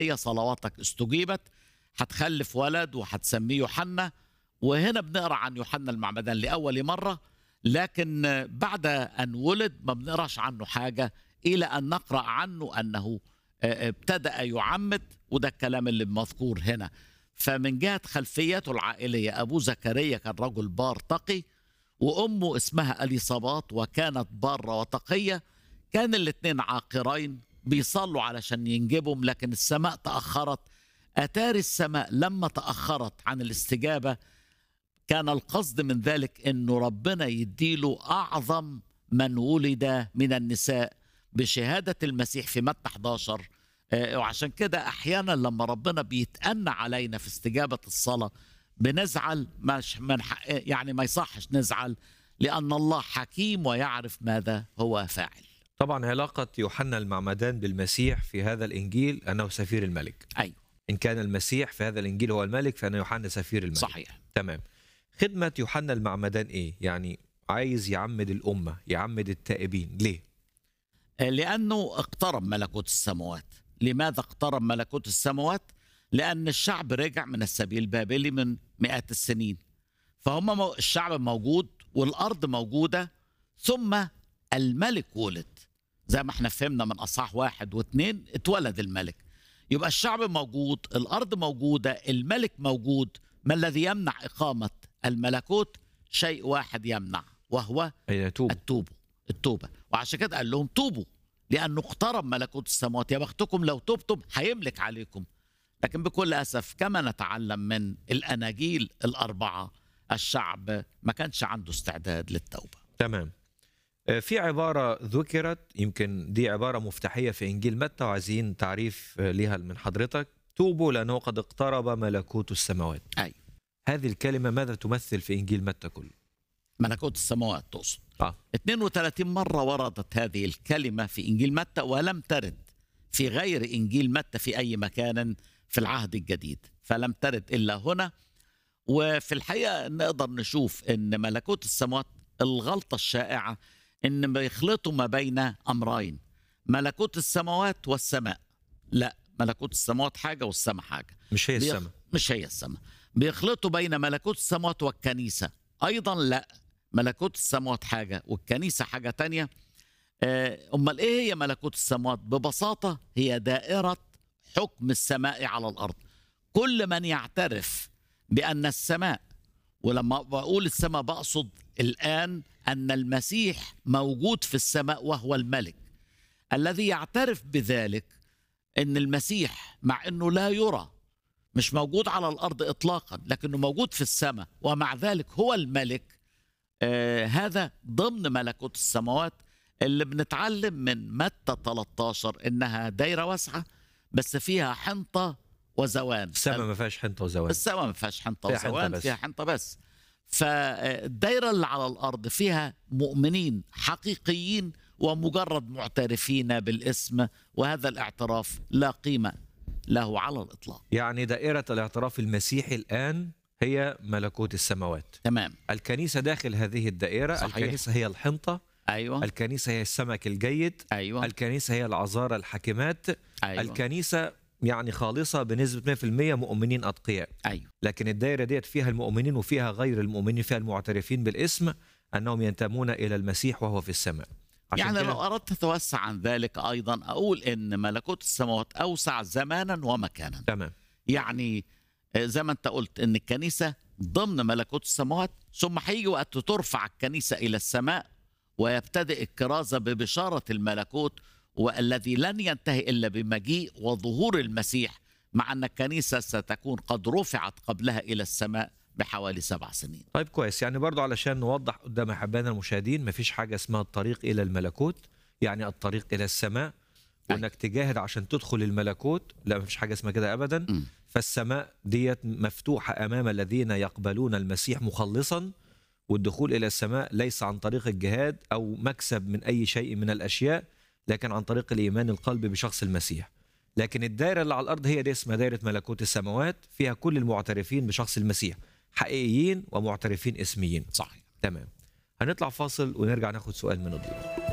هي صلواتك استجيبت هتخلف ولد وهتسميه يوحنا وهنا بنقرا عن يوحنا المعمدان لاول مره لكن بعد ان ولد ما بنقراش عنه حاجه الى ان نقرا عنه انه ابتدا يعمد وده الكلام اللي مذكور هنا فمن جهه خلفيته العائليه ابوه زكريا كان رجل بار تقي وامه اسمها اليصابات وكانت باره وتقيه كان الاثنين عاقرين بيصلوا علشان ينجبهم لكن السماء تاخرت اتاري السماء لما تاخرت عن الاستجابه كان القصد من ذلك انه ربنا يديله اعظم من ولد من النساء بشهاده المسيح في متى 11 وعشان كده احيانا لما ربنا بيتأنى علينا في استجابه الصلاه بنزعل مش من يعني ما يصحش نزعل لان الله حكيم ويعرف ماذا هو فاعل. طبعا علاقه يوحنا المعمدان بالمسيح في هذا الانجيل انه سفير الملك. ايوه ان كان المسيح في هذا الانجيل هو الملك فان يوحنا سفير الملك. صحيح. تمام. خدمه يوحنا المعمدان ايه؟ يعني عايز يعمد الامه، يعمد التائبين، ليه؟ لانه اقترب ملكوت السماوات. لماذا اقترب ملكوت السماوات؟ لأن الشعب رجع من السبيل البابلي من مئات السنين فهم مو... الشعب موجود والأرض موجودة ثم الملك ولد زي ما احنا فهمنا من أصحاح واحد واثنين اتولد الملك يبقى الشعب موجود الأرض موجودة الملك موجود ما الذي يمنع إقامة الملكوت شيء واحد يمنع وهو يتوب التوبة التوبة وعشان كده قال لهم توبوا لأنه اقترب ملكوت السماوات يا بختكم لو تبتم هيملك عليكم لكن بكل اسف كما نتعلم من الاناجيل الاربعه الشعب ما كانش عنده استعداد للتوبه. تمام. في عباره ذكرت يمكن دي عباره مفتاحيه في انجيل متى وعايزين تعريف ليها من حضرتك توبوا لانه قد اقترب ملكوت السماوات. اي هذه الكلمه ماذا تمثل في انجيل متى كله؟ ملكوت السماوات تقصد. اه 32 مره وردت هذه الكلمه في انجيل متى ولم ترد في غير انجيل متى في اي مكان في العهد الجديد فلم ترد الا هنا وفي الحقيقه نقدر نشوف ان ملكوت السماوات الغلطه الشائعه ان بيخلطوا ما بين امرين ملكوت السماوات والسماء لا ملكوت السماوات حاجه والسماء حاجه مش هي بيخ... السماء مش هي السماء بيخلطوا بين ملكوت السماوات والكنيسه ايضا لا ملكوت السماوات حاجه والكنيسه حاجه تانية امال ايه هي ملكوت السماوات ببساطه هي دائره حكم السماء على الارض كل من يعترف بان السماء ولما بقول السماء بقصد الان ان المسيح موجود في السماء وهو الملك الذي يعترف بذلك ان المسيح مع انه لا يرى مش موجود على الارض اطلاقا لكنه موجود في السماء ومع ذلك هو الملك آه هذا ضمن ملكوت السماوات اللي بنتعلم من متى 13 انها دايره واسعه بس فيها حنطة وزوان السماء ما فيهاش حنطة وزوان السماء ما فيهاش حنطة فيها وزوان حنطة بس. فيها حنطة بس فالدايرة اللي على الأرض فيها مؤمنين حقيقيين ومجرد معترفين بالاسم وهذا الاعتراف لا قيمة له على الإطلاق يعني دائرة الاعتراف المسيحي الآن هي ملكوت السماوات تمام الكنيسة داخل هذه الدائرة صحيح. الكنيسة هي الحنطة أيوة الكنيسة هي السمك الجيد أيوة الكنيسة هي العذارى الحاكمات أيوة الكنيسة يعني خالصة بنسبة 100% مؤمنين أتقياء أيوة لكن الدائرة ديت فيها المؤمنين وفيها غير المؤمنين فيها المعترفين بالاسم أنهم ينتمون إلى المسيح وهو في السماء عشان يعني كده- لو أردت أتوسع عن ذلك أيضا أقول إن ملكوت السماوات أوسع زمانا ومكانا تمام يعني آه، زي ما انت قلت ان الكنيسه ضمن ملكوت السماوات ثم هيجي وقت ترفع الكنيسه الى السماء ويبتدئ الكرازه ببشاره الملكوت والذي لن ينتهي الا بمجيء وظهور المسيح مع ان الكنيسه ستكون قد رفعت قبلها الى السماء بحوالي سبع سنين. طيب كويس يعني برضو علشان نوضح قدام أحبائنا المشاهدين مفيش حاجة اسمها الطريق إلى الملكوت يعني الطريق إلى السماء وإنك تجاهد عشان تدخل الملكوت لا مفيش حاجة اسمها كده أبدا م. فالسماء ديت مفتوحة أمام الذين يقبلون المسيح مخلصا والدخول إلى السماء ليس عن طريق الجهاد أو مكسب من أي شيء من الأشياء لكن عن طريق الإيمان القلب بشخص المسيح لكن الدائرة اللي على الأرض هي دي اسمها دائرة ملكوت السماوات فيها كل المعترفين بشخص المسيح حقيقيين ومعترفين اسميين صحيح. تمام هنطلع فاصل ونرجع ناخد سؤال من الضيوف